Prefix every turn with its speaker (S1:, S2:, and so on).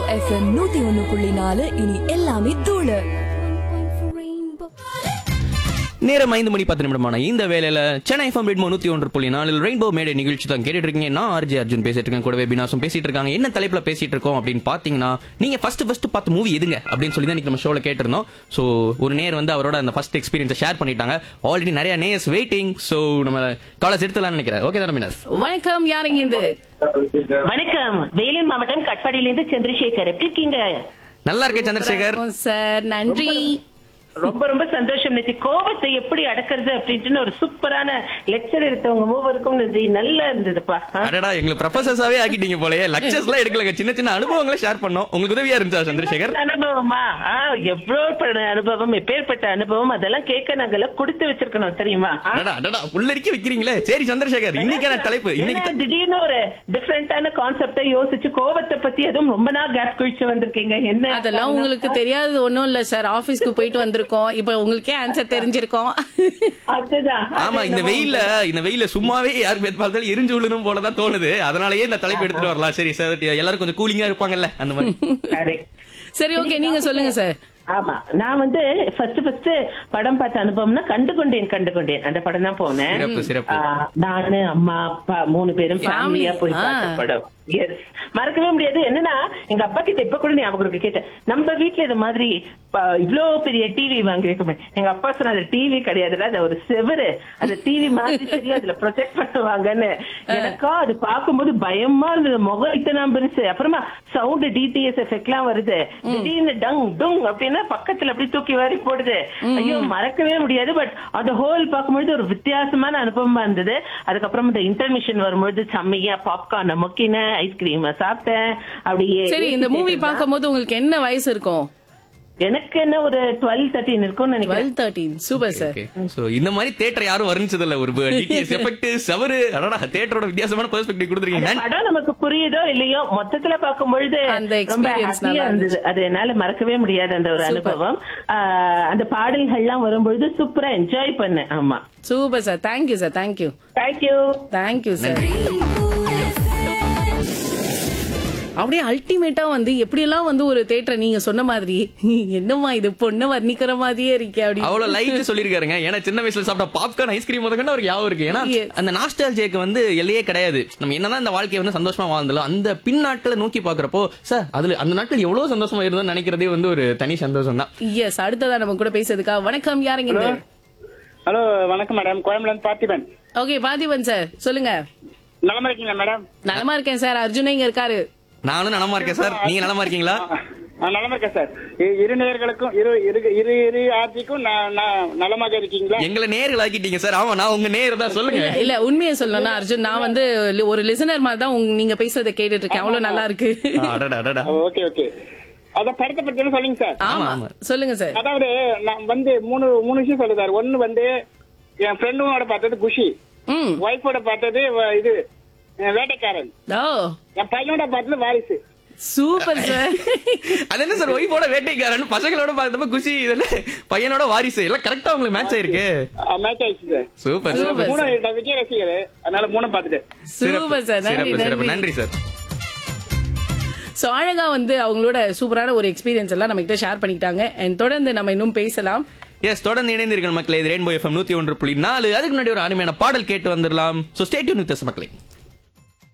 S1: FM நூத்தி ஒண்ணு புள்ளி நாலு இனி எல்லாமே தூளு
S2: நேரம் ஐந்து மணி பத்து நிமிடமான இந்த வேலையில சென்னை எஃப்எம் ரெட்மோ நூத்தி ஒன்று புள்ளி நாலில் ரெயின்போ மேடை நிகழ்ச்சி தான் கேட்டுட்டு இருக்கீங்க நான் ஆர்ஜி அர்ஜுன் பேசிட்டு இருக்கேன் கூடவே பினாசும் பேசிட்டு இருக்காங்க என்ன தலைப்புல பேசிட்டு இருக்கோம் அப்படின்னு பாத்தீங்கன்னா நீங்க ஃபர்ஸ்ட் ஃபர்ஸ்ட் பார்த்த மூவி எதுங்க அப்படின்னு சொல்லி தான் இன்னைக்கு நம்ம ஷோல கேட்டிருந்தோம் சோ ஒரு நேர் வந்து அவரோட அந்த ஃபர்ஸ்ட் எக்ஸ்பீரியன்ஸை ஷேர் பண்ணிட்டாங்க ஆல்ரெடி நிறைய நேர்ஸ் வெயிட்டிங் சோ நம்ம காலேஜ் எடுத்துலாம்னு நினைக்கிறேன் ஓகே தானே மினஸ்
S3: வணக்கம் யாருங்க இது
S4: வணக்கம் வேலூர் மாவட்டம் கட்பாடியிலிருந்து சந்திரசேகர் எப்படி இருக்கீங்க
S2: நல்லா இருக்கேன் சந்திரசேகர்
S3: சார் நன்றி
S4: ரொம்ப ரொம்ப சந்தோஷம் நிதி கோபத்தை எப்படி அடக்கிறது அப்படின்ட்டு ஒரு சூப்பரான லெக்சர் எடுத்தவங்க மூவருக்கும் நிதி நல்லா இருந்ததுப்பா ஆ?
S2: அடடா எங்களுக்கு ப்ரொஃபசர்ஸாவே ஆக்கிட்டீங்க போலயே லெக்சர்ஸ் எல்லாம் எடுக்கலங்க சின்ன சின்ன அனுபவங்களை ஷேர் பண்ணோம் உங்களுக்கு உதவியா இருந்துச்சா சந்திரசேகர்
S4: அனுபவமா ஆ, எவ்வளவு பட அனுபவம் எப்பேற்பட்ட அனுபவம் அதெல்லாம் கேட்க நாங்கெல்லாம் கொடுத்து வச்சிருக்கணும் தெரியுமா ஆ?
S2: அடடா அடடா உள்ளடிக்க வைக்கிறீங்களே சரி சந்திரசேகர் இன்னைக்கான தலைப்பு இன்னைக்கு
S4: ஏன்னா திடீர்னு ஒரு டிஃபரெண்டான கான்செப்டை யோசிச்சு கோபத்தை பத்தி எதுவும் ரொம்ப நாள் கேப் கழிச்சு வந்திருக்கீங்க என்ன
S3: அதெல்லாம் உங்களுக்கு தெரியாது ஒண்ணும் இல்ல சார் ஆபீஸ்க்கு போயிட்டு வந்திருக்கோம் இப்ப உங்களுக்கே ஆன்சர் தெரிஞ்சிருக்கோம்
S4: அதுதான்
S2: ஆமா இந்த வெயில்ல இந்த வெயில்ல சும்மாவே யாருக்கு பேர் பார்த்தாலும் எரிஞ்சு விழுணும் போலதான் தோணுது அதனாலயே இந்த தலைப்பு எடுத்துட்டு வரலாம் சரி சார் எல்லாரும் கொஞ்சம் கூலிங்கா இருப்பாங்கல்ல அந்த மாதிரி
S4: Correct.
S3: சரி ஓகே நீங்க சொல்லுங்க சார்
S4: ஆமா நான் வந்து ஃபர்ஸ்ட் ஃபர்ஸ்ட் படம் பார்த்த அனுபவம்னா கண்டு கொண்டேன் கண்டு கொண்டேன் அந்த படம் தான் போனேன்
S2: சிறப்பு, சிறப்பு.
S4: ஆ, நானு அம்மா அப்பா மூணு பேரும்
S3: Family.
S4: ஃபேமிலியா போய்
S3: ஆ.
S4: பார்த்த படம் எஸ் மறக்கவே முடியாது என்னன்னா எங்க அப்பா கிட்ட இப்ப கூட ஞாபகம் இருக்கு கேட்டேன் நம்ம வீட்ல இது மாதிரி ப- இவ்ளோ பெரிய டிவி வாங்கி வைக்கமே எங்க அப்பா சொன்ன அது டிவி கிடையாதுல அது ஒரு செவரு அந்த டிவி மாதிரி சரி அதுல ப்ரொஜெக்ட் பண்ணுவாங்கன்னு எனக்கா அது பார்க்கும்போது பயமா இருந்தது முகம் இத்தனை பெருசு அப்புறமா சவுண்ட் டிடிஎஸ் எஃபெக்ட் எல்லாம் வருது திடீர்னு டங் டுங் அப்படின்னா பக்கத்துல அப்படி தூக்கி வாரி போடுது ஐயோ மறக்கவே முடியாது பட் அந்த ஹோல் பார்க்கும்பொழுது ஒரு வித்தியாசமான அனுபவமா இருந்தது அதுக்கப்புறம் இந்த இன்டர்மிஷன் வரும்பொழுது செம்மையா பாப்கார்ன் முக்கினேன் ஐஸ்கிரீம் சாப்பிட்டேன் அப்படியே
S3: சரி இந்த மூவி பார்க்கும்போது உங்களுக்கு என்ன வயசு இருக்கும்
S4: எனக்கு என்ன ஒரு டுவெல் தேர்ட்டின் இருக்கும்னு நினைக்கிறேன்
S3: twelve thirteen super sir
S2: so இந்த மாதிரி தேட்டர் யாரும் வர்ணிச்சது இல்ல ஒரு டிடிஎஸ் எஃபெக்ட் சவரு அடடா தேட்டரோட வித்தியாசமான பெர்ஸ்பெக்டிவ் கொடுத்துருக்கீங்க
S4: அந்த படம் நமக்கு புரியுதோ இல்லையோ மொத்தத்துல பார்க்கும் பொழுது
S3: அந்த
S4: ரொம்ப
S3: experience
S4: ஹாப்பியா
S3: நல்லா
S4: இருந்தது அது என்னால மறக்கவே முடியாது அந்த ஒரு அனுபவம் ஆஹ் அந்த பாடல்கள்லாம் வரும்பொழுது சூப்பரா என்ஜாய் பண்ணேன் ஆமா
S3: super sir thank you sir thank you
S4: thank you
S3: thank you sir அப்படியே அல்டிமேட்டா வந்து எப்படியெல்லாம் வந்து ஒரு தேட்டரை நீங்க சொன்ன மாதிரி என்னம்மா இது பொண்ணை வர்ணிக்கிற மாதிரியே இருக்கே அப்படி
S2: அவ்வளவு லைட் சொல்லிருக்காருங்க ஏன்னா சின்ன வயசுல சாப்பிட்ட பாப்கார்ன் ஐஸ்கிரீம் முதற்கொண்டு அவருக்கு ஞாபகம் இருக்கு ஏன்னா
S3: Yes.
S2: அந்த நாஸ்டாலஜிக்கு வந்து எல்லையே கிடையாது நம்ம என்னதான் இந்த வாழ்க்கையை வந்து சந்தோஷமா வாழ்ந்தாலும் அந்த பின் நாட்களை நோக்கி பாக்குறப்போ சார் அதுல அந்த நாட்கள் எவ்வளவு சந்தோஷமா இருந்தோம்னு நினைக்கிறதே வந்து ஒரு தனி சந்தோஷம் தான்
S3: எஸ் அடுத்ததா நம்ம கூட பேசுறதுக்கா வணக்கம் யாருங்க இது
S5: ஹலோ வணக்கம் மேடம் கோயம்புலேருந்து பார்த்திபன்
S3: ஓகே பார்த்திபன் சார் சொல்லுங்க
S5: நலமா இருக்கீங்களா மேடம்
S3: நலமா இருக்கேன் சார் அர்ஜுன் இங்க இருக்காரு
S2: நானும் நலமா இருக்கேன் சார் நீங்க நலமா இருக்கீங்களா
S5: ஆ, நலமா இருக்கேன் சார் இ- இரு நேயர்களுக்கும் இரு இரு இரு இரு ஆட்சிக்கும் ந- ந- நலமாக இருக்கீங்களா
S2: எங்களை நேர்கள் ஆக்கிட்டீங்க சார் ஆமா நான் உங்க நேர் தான் சொல்லுங்க
S3: இல்ல இல்ல உண்மையை சொல்லணும்னா அர்ஜுன் நான் வந்து லி- ஒரு லிசனர் மாதிரி தான் உங்க- நீங்க பேசுறதை கேட்டுட்டு இருக்கேன் அவ்வளவு நல்லா இருக்கு
S2: ஆ, அடடா அடடா
S5: ஓகே ஓகே அத படத்தை பத்தி சொல்லுங்க சார்
S3: ஆமா
S2: ஆமா.
S3: சொல்லுங்க சார்
S5: அதாவது நான் வந்து மூணு மூணு விஷயம் சொல்லுது சார் ஒன்னு வந்து என் ஃப்ரெண்டோட பார்த்தது குஷி
S3: ம்
S5: ஒய்ஃபோட பார்த்தது வ- இது அஹ், வேட்டைக்காரன்
S3: ஓ
S5: என் பையனோட பார்த்தது வாரிசு
S3: சூப்பர் சார்
S2: அது என்ன சார் ஒய்ஃபோட வேட்டைக்காரன் பசங்களோட பார்த்தப்ப குஷி இதெல்லாம் பையனோட வாரிசு எல்லாம் கரெக்டா உங்களுக்கு மேட்ச் ஆயிருக்கு
S5: மேட்ச் ஆயிடுச்சு சார்
S2: சூப்பர்
S3: Super.
S2: சூப்பர்
S5: மூணு நான் விஜய் ரசிகர் அதனால மூணு பார்த்துட்டேன்
S3: சூப்பர் சார் நன்றி
S2: சிறப்பு சிறப்பு
S3: நன்றி
S2: நன்றி சார்
S3: சோ அழகா வந்து அவங்களோட சூப்பரான ஒரு எக்ஸ்பீரியன்ஸ் எல்லாம் நம்ம கிட்ட ஷேர் பண்ணிக்கிட்டாங்க அண்ட் தொடர்ந்து நம்ம இன்னும் பேசலாம்
S2: எஸ் தொடர்ந்து இணைந்திருக்கிற மக்களே இது ரெயின்போ எஃப்எம் நூத்தி ஒன்று புள்ளி நாலு அதுக்கு முன்னாடி ஒரு அருமையான பாடல் கேட்டு வந்துடலாம் சோ ஸ்டேட் யூனிட் மக்களே